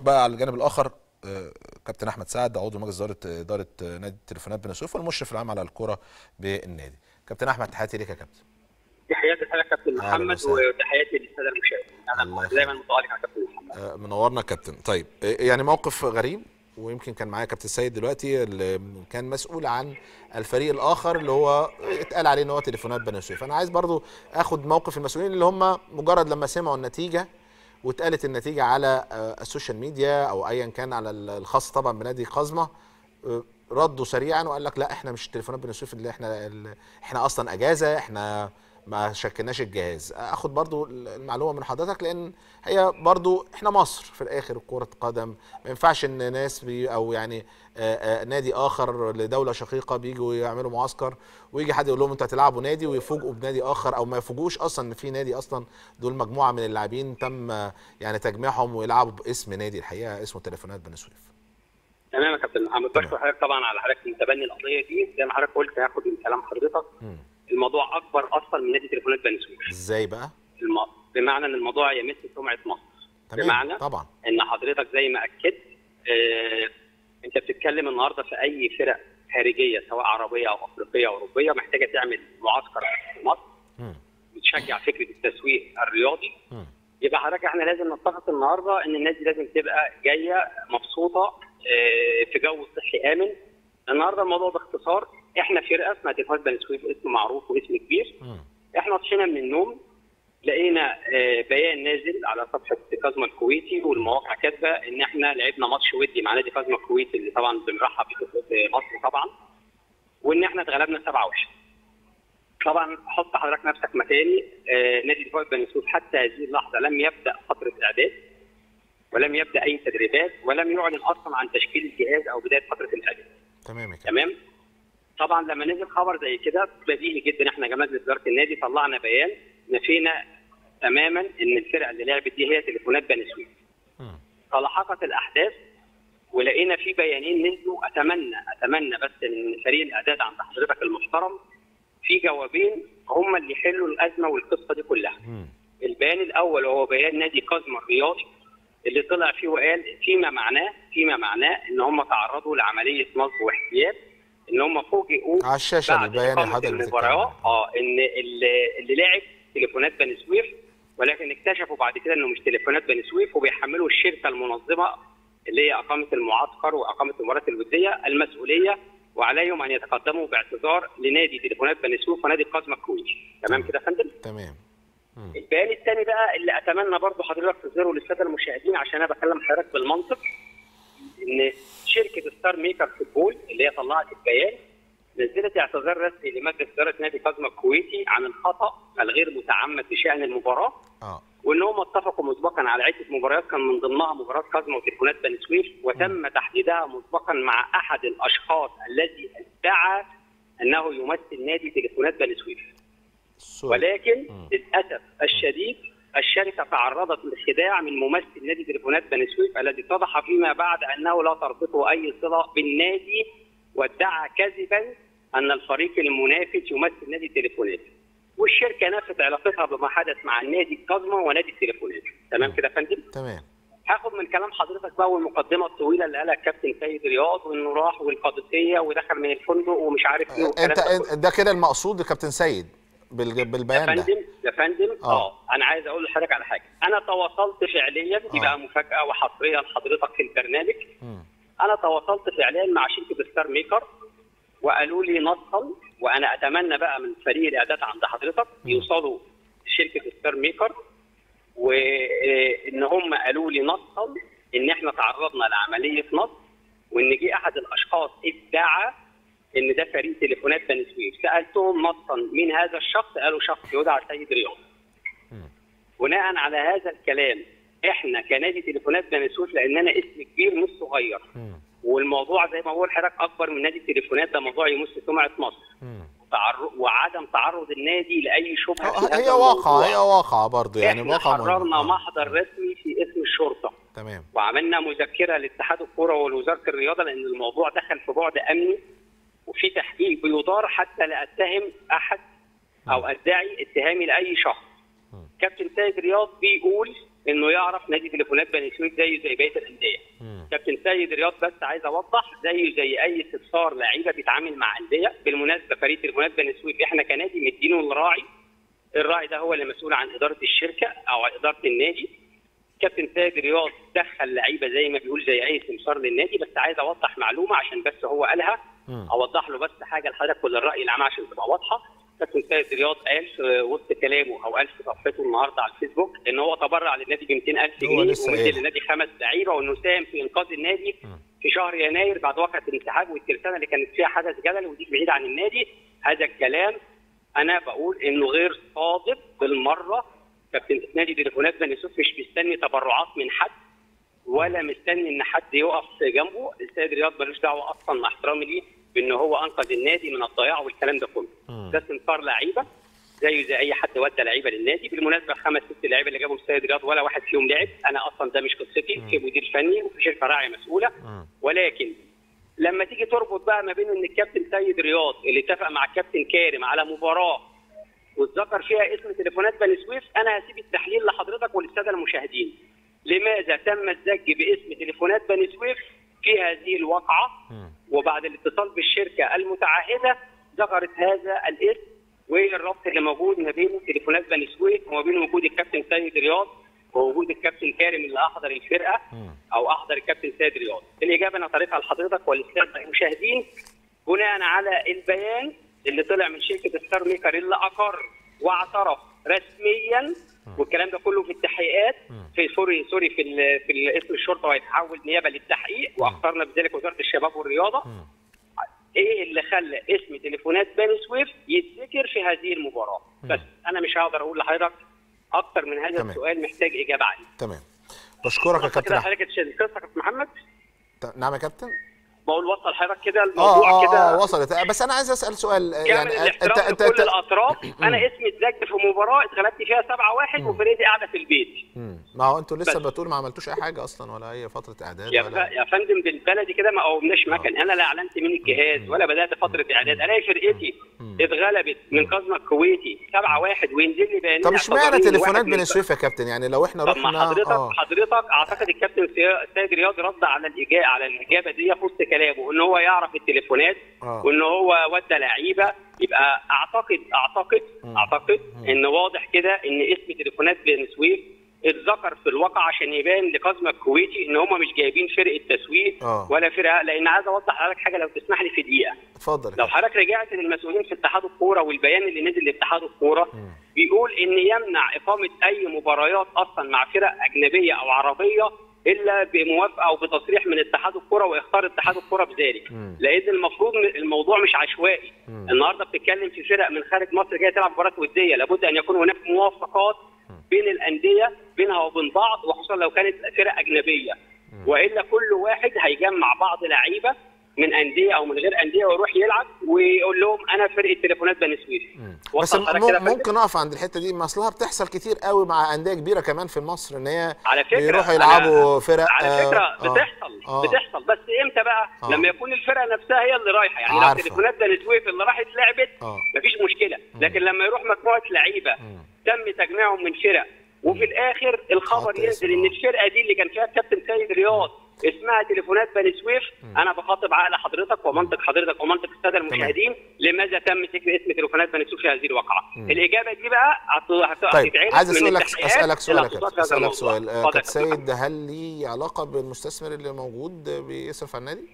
بقى على الجانب الاخر آه، كابتن احمد سعد عضو مجلس اداره اداره نادي التليفونات بني سويف والمشرف العام على الكره بالنادي كابتن احمد تحياتي ليك يا كابتن تحياتي لك كابتن أهلا محمد وسهلا. وتحياتي للساده المشاهدين الله انا يخليك. دايما متعلق على كابتن محمد آه، منورنا كابتن طيب آه، يعني موقف غريب ويمكن كان معايا كابتن سيد دلوقتي اللي كان مسؤول عن الفريق الاخر اللي هو اتقال عليه ان هو تليفونات بني سويف انا عايز برضو اخد موقف المسؤولين اللي هم مجرد لما سمعوا النتيجه واتقالت النتيجه على آه، السوشيال ميديا او ايا كان على ال- الخاص طبعا بنادي قزمه آه، ردوا سريعا وقال لك لا احنا مش تليفونات بني سويف اللي احنا ال- احنا اصلا اجازه احنا ما شكلناش الجهاز اخد برضو المعلومه من حضرتك لان هي برضو احنا مصر في الاخر كره قدم ما ينفعش ان ناس بي او يعني آه، آه، نادي اخر لدوله شقيقه بيجوا يعملوا معسكر ويجي حد يقول لهم انتوا هتلعبوا نادي ويفوجئوا بنادي اخر او ما يفوجئوش اصلا ان في نادي اصلا دول مجموعه من اللاعبين تم آه، يعني تجميعهم ويلعبوا باسم نادي الحقيقه اسمه تليفونات بني سويف تمام يا كابتن محمد تمام. بشكر حضرتك طبعا على حضرتك من تبني القضيه دي زي ما حضرتك قلت هاخد من كلام حضرتك مم. الموضوع اكبر اصلا من نادي تليفونات بني سويف ازاي بقى الم... بمعنى ان الموضوع يمس سمعه مصر تمام بمعنى طبعا ان حضرتك زي ما اكدت آه انت بتتكلم النهارده في اي فرق خارجيه سواء عربيه او افريقيه او اوروبيه محتاجه تعمل معسكر في مصر مم. بتشجع فكره التسويق الرياضي مم. يبقى حضرتك احنا لازم نتفق النهارده ان الناس دي لازم تبقى جايه مبسوطه آه، في جو صحي امن النهارده الموضوع باختصار احنا فرقه اسمها تليفونات بني سويف اسم معروف واسم كبير مم. احنا صحينا من النوم لقينا آه، بيان نازل على صفحه كازما الكويتي والمواقع كاتبه ان احنا لعبنا ماتش ودي مع نادي كازما الكويتي اللي طبعا بنرحب بيه في مصر طبعا وان احنا اتغلبنا 7 1 طبعا حط حضرتك نفسك مكاني آه، نادي دفاع بني سويف حتى هذه اللحظه لم يبدا فتره اعداد ولم يبدا اي تدريبات ولم يعلن اصلا عن تشكيل الجهاز او بدايه فتره الاعداد تمام يا كابتن تمام طبعا لما نزل خبر زي كده بديهي جدا احنا كمجلس اداره النادي طلعنا بيان نفينا تماما ان الفرقه اللي لعبت دي هي تليفونات بني سويف مم. تلاحقت الاحداث ولقينا في بيانين نزلوا اتمنى اتمنى بس ان فريق الاعداد عند حضرتك المحترم في جوابين هم اللي يحلوا الازمه والقصه دي كلها. مم. البيان الاول وهو بيان نادي قزم الرياضي اللي طلع فيه وقال فيما معناه فيما معناه ان هم تعرضوا لعمليه نصب واحتيال ان هم فوجئوا على الشاشه بعد البيان اللي إقامة حضرتك بتتكلم المباراه عنه. اه ان اللي, اللي لعب تليفونات بني سويف ولكن اكتشفوا بعد كده انه مش تليفونات بني سويف وبيحملوا الشركه المنظمه اللي هي اقامه المعسكر واقامه المباريات الوديه المسؤوليه وعليهم ان يتقدموا باعتذار لنادي تليفونات بني سويف ونادي القاسم الكويتي تمام كده يا فندم؟ تمام مم. البيان الثاني بقى اللي اتمنى برضه حضرتك تظهره للساده المشاهدين عشان انا بكلم حضرتك بالمنطق ان شركه ستار ميكر فوتبول اللي هي طلعت البيان نزلت اعتذار رسمي لمجلس اداره نادي قزم الكويتي عن الخطا الغير متعمد بشان المباراه اه وان هم اتفقوا مسبقا على عده مباريات كان من ضمنها مباراه قزم وتليفونات بني سويف وتم تحديدها مسبقا مع احد الاشخاص الذي ادعى انه يمثل نادي تليفونات بني سويف سوري. ولكن مم. للاسف الشديد الشركه تعرضت للخداع من ممثل نادي تليفونات بني سويف الذي اتضح فيما بعد انه لا تربطه اي صله بالنادي وادعى كذبا ان الفريق المنافس يمثل نادي تليفونات والشركه نفت علاقتها بما حدث مع النادي القزمه ونادي التليفونات تمام كده يا فندم تمام هاخد من كلام حضرتك بقى والمقدمه الطويله اللي قالها الكابتن سيد رياض وانه راح والقادسيه ودخل من الفندق ومش عارف ايه والكلام انت ده كله. انت- ده كده المقصود يا كابتن سيد بالج- يا بالبيان ده فندم يا فندم آه. اه انا عايز اقول لحضرتك على حاجه انا تواصلت فعليا دي آه. بقى مفاجاه وحصريه لحضرتك في البرنامج مم. انا تواصلت فعليا مع شركه ستار ميكر وقالوا لي نصا وانا اتمنى بقى من فريق الاعداد عند حضرتك يوصلوا لشركه ستار ميكر وان هم قالوا لي نصا ان احنا تعرضنا لعمليه نصب وان جه احد الاشخاص ادعى ان ده فريق تليفونات بني سويف سالتهم نصا مين هذا الشخص قالوا شخص يدعى سيد رياض مم. بناء على هذا الكلام احنا كنادي تليفونات بني سويف لاننا اسم كبير مش صغير مم. والموضوع زي ما بقول لحضرتك اكبر من نادي التليفونات ده موضوع يمس سمعه مصر مم. تعر- وعدم تعرض النادي لاي شبهه في آه، هذا هي واقع الموضوع. هي واقع برضه يعني احنا واقع مهم. حررنا آه. محضر رسمي في اسم الشرطه تمام وعملنا مذكره لاتحاد الكره ولوزاره الرياضه لان الموضوع دخل في بعد امني وفي تحقيق بيدار حتى لا اتهم احد او ادعي اتهامي لاي شخص. كابتن سيد رياض بيقول انه يعرف نادي تليفونات بني سويف زيه زي بقيه الانديه. كابتن سيد رياض بس عايز اوضح زيه زي اي استفسار لعيبه بيتعامل مع انديه بالمناسبه فريق تليفونات بني سويف احنا كنادي مدينه الراعي الراعي ده هو اللي مسؤول عن اداره الشركه او اداره النادي كابتن سيد رياض دخل لعيبه زي ما بيقول زي اي استمسار للنادي بس عايز اوضح معلومه عشان بس هو قالها مم. اوضح له بس حاجه لحضرتك وللراي العام عشان تبقى واضحه كابتن سيد رياض قال في وسط كلامه او قال في صفحته النهارده على الفيسبوك ان هو تبرع للنادي ب 200000 هو جنيه لسه ومدي قايل. للنادي خمس لعيبه وانه ساهم في انقاذ النادي في شهر يناير بعد وقعه الانسحاب والترسانه اللي كانت فيها حدث جدل ودي بعيد عن النادي هذا الكلام انا بقول انه غير صادق بالمره كابتن نادي تليفونات بني سويف مش مستني تبرعات من حد ولا مستني ان حد يقف جنبه السيد رياض ملوش دعوه اصلا مع احترامي ليه بان هو انقذ النادي من الضياع والكلام ده كله مم. ده استنفار لعيبه زيه زي اي حد ودى لعيبه للنادي بالمناسبه خمس ست لعيبه اللي جابهم السيد رياض ولا واحد فيهم لعب انا اصلا ده مش قصتي في مدير فني وفي شركه راعيه مسؤوله مم. ولكن لما تيجي تربط بقى ما بين ان الكابتن سيد رياض اللي اتفق مع الكابتن كارم على مباراه واتذكر فيها اسم تليفونات بني سويف انا هسيب التحليل لحضرتك وللساده المشاهدين لماذا تم الزج باسم تليفونات بني سويف في هذه الواقعه مم. وبعد الاتصال بالشركه المتعهده ذكرت هذا الاسم والربط اللي موجود ما بين تليفونات بني سويف وما بين وجود الكابتن سيد رياض ووجود الكابتن كارم اللي احضر الفرقه مم. او احضر الكابتن سيد رياض. الاجابه انا طريقها لحضرتك وللساده المشاهدين بناء على البيان اللي طلع من شركه ستار ميكر اللي اقر واعترف رسميا والكلام ده كله في التحقيقات في سوري سوري في ال في ال- اسم الشرطه وهيتحول نيابه للتحقيق واخترنا بذلك وزاره الشباب والرياضه مم. ايه اللي خلى اسم تليفونات بني سويف يتذكر في هذه المباراه بس انا مش هقدر اقول لحضرتك اكتر من هذا تمام. السؤال محتاج اجابه عليه تمام بشكرك يا وصل كابتن كده احمد حضرتك القصه يا كابتن محمد ت- نعم يا كابتن بقول وصل حضرتك كده اه الموضوع اه كده اه وصلت بس انا عايز اسال سؤال كامل يعني الاحترام لكل الاطراف انا اسمي اتسجل في مباراه اتغلبت فيها 7 1 وفريقي قاعده في البيت مم. ما هو انتوا لسه بس. بتقول ما عملتوش اي حاجه اصلا ولا اي فتره اعداد يا, ولا ف... يا فندم بالبلدي كده ما قومناش مكن انا لا اعلنت مين الجهاز ولا بدات فتره اعداد الاقي فرقتي اتغلبت من قزمه الكويتي 7 1 وينزل لي بيانات طب اشمعنى اعتبروني تليفونات واحد من بني سويف يا كابتن يعني لو احنا طب ما رحنا حضرتك اه حضرتك اعتقد الكابتن سي- سيد رياض رد على الاجابه على الاجابه دي في وسط كلامه ان هو يعرف التليفونات آه. وان هو ودى لعيبه يبقى اعتقد اعتقد اعتقد ان واضح كده ان اسم تليفونات بن سويف اتذكر في الواقع عشان يبان لقزمه الكويتي ان هم مش جايبين فرقه تسويق آه. ولا فرقه لان عايز اوضح لك حاجه لو تسمح لي في دقيقه اتفضل يا لو كابتن. حضرتك رجعت للمسؤولين في اتحاد الكوره والبيان اللي نزل لاتحاد الكوره بيقول ان يمنع اقامه اي مباريات اصلا مع فرق اجنبيه او عربيه الا بموافقه او بتصريح من اتحاد الكوره واختار اتحاد الكوره بذلك مم. لان المفروض م- الموضوع مش عشوائي مم. النهارده بتتكلم في فرق من خارج مصر جايه تلعب مباراه وديه لابد ان يكون هناك موافقات بين الانديه بينها وبين بعض وخصوصا لو كانت فرق اجنبيه والا كل واحد هيجمع بعض لعيبه من انديه او من غير انديه ويروح يلعب ويقول لهم انا فرقه تليفونات بني سويف بس وصل حضرتك م- كده يا فندم؟ ممكن اقف عند الحته دي ما اصلها بتحصل كتير قوي مع انديه كبيره كمان في مصر ان هي على فكره بيروحوا أنا- يلعبوا فرق على آه، فكره آه، بتحصل آه. بتحصل بس امتى بقى؟ آه. لما يكون الفرقه نفسها هي اللي رايحه يعني لو عارفة. تليفونات بني سويف اللي راحت لعبت آه. مفيش مشكله لكن لما يروح مجموعه لعيبه تم تجميعهم من فرق وفي الاخر الخبر حط ينزل اسم، ان آه. الفرقه دي اللي كان فيها الكابتن سيد رياض اسمها تليفونات بني سويف انا بخاطب عقل حضرتك ومنطق حضرتك ومنطق الساده المشاهدين لماذا تم ذكر اسم تليفونات بني سويف في هذه الواقعه الاجابه دي بقى هت- هت- طيب هتتعرف عايز من اسالك التحقيقات اسالك سؤال يا اللي كابتن هتوصل في هذا اسالك الموضوع. سؤال آه، اتفضل يا كابتن كابتن سيد هل ليه علاقه بالمستثمر اللي موجود بيصرف على النادي؟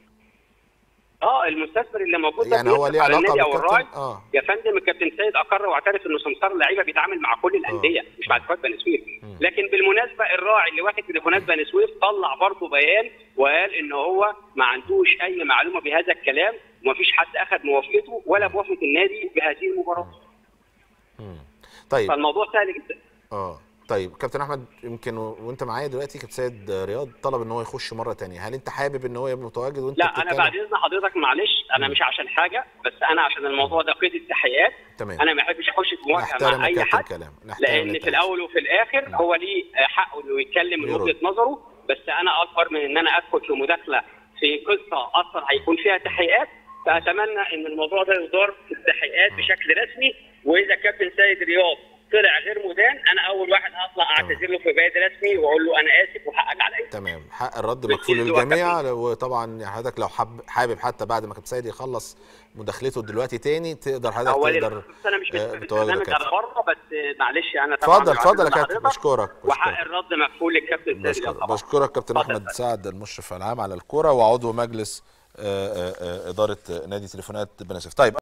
اه المستثمر اللي موجود ده يعني هو بيصرف ليه على علاقه النادي او بالكابتن؟ الراعي اه يا فندم الكابتن سيد اقر واعترف انه سمسار اللعيبه بيتعامل مع كل الانديه مش مع اتحاد بني سويف لكن بالمناسبه الراعي اللي واخد تليفونات بني سويف طلع برضه بيان وقال ان هو ما عندوش اي معلومه بهذا الكلام ومفيش حد اخذ موافقته ولا موافقه النادي بهذه المباراه مم. طيب فالموضوع سهل جدا اه طيب كابتن احمد يمكن و... وانت معايا دلوقتي كابتن سيد رياض طلب ان هو يخش مره تانية هل انت حابب ان هو يبقى متواجد وانت لا انا بتتكلم؟ بعد اذن حضرتك معلش انا مش عشان حاجه بس انا عشان الموضوع ده قيد التحيات تمام انا ما بحبش اخش في مواجهه نحترم مع اي الكابتن حد كلام نحترم لان في الكلام. الاول وفي الاخر هو ليه حقه انه يتكلم من يرد. وجهه نظره بس انا اكبر من ان انا ادخل في مداخله في قصه اصلا هيكون فيها تحقيقات فاتمنى ان الموضوع ده يدار في التحقيقات بشكل رسمي واذا كابتن سيد رياض طلع غير مدان انا اول واحد هطلع اعتذر له في بيان رسمي واقول له انا اسف وحقك عليا تمام حق الرد بس مكفول اللي هو للجميع وطبعا حضرتك لو حب حابب حتى بعد ما كابتن سيد يخلص مداخلته دلوقتي تاني تقدر حضرتك اول تقدر بس انا مش آه، مش بتواجد برنامج يا كابتن. انا بره بس معلش انا طبعا اتفضل اتفضل يا بعتذر كابتن لحضرتك. بشكرك وحق بشكرك الرد مكفول للكابتن سيد بشكرك طبعا بشكرك كابتن اتفضل. احمد سعد المشرف العام على الكوره وعضو مجلس آه، آه، آه، اداره نادي تليفونات بني سويف طيب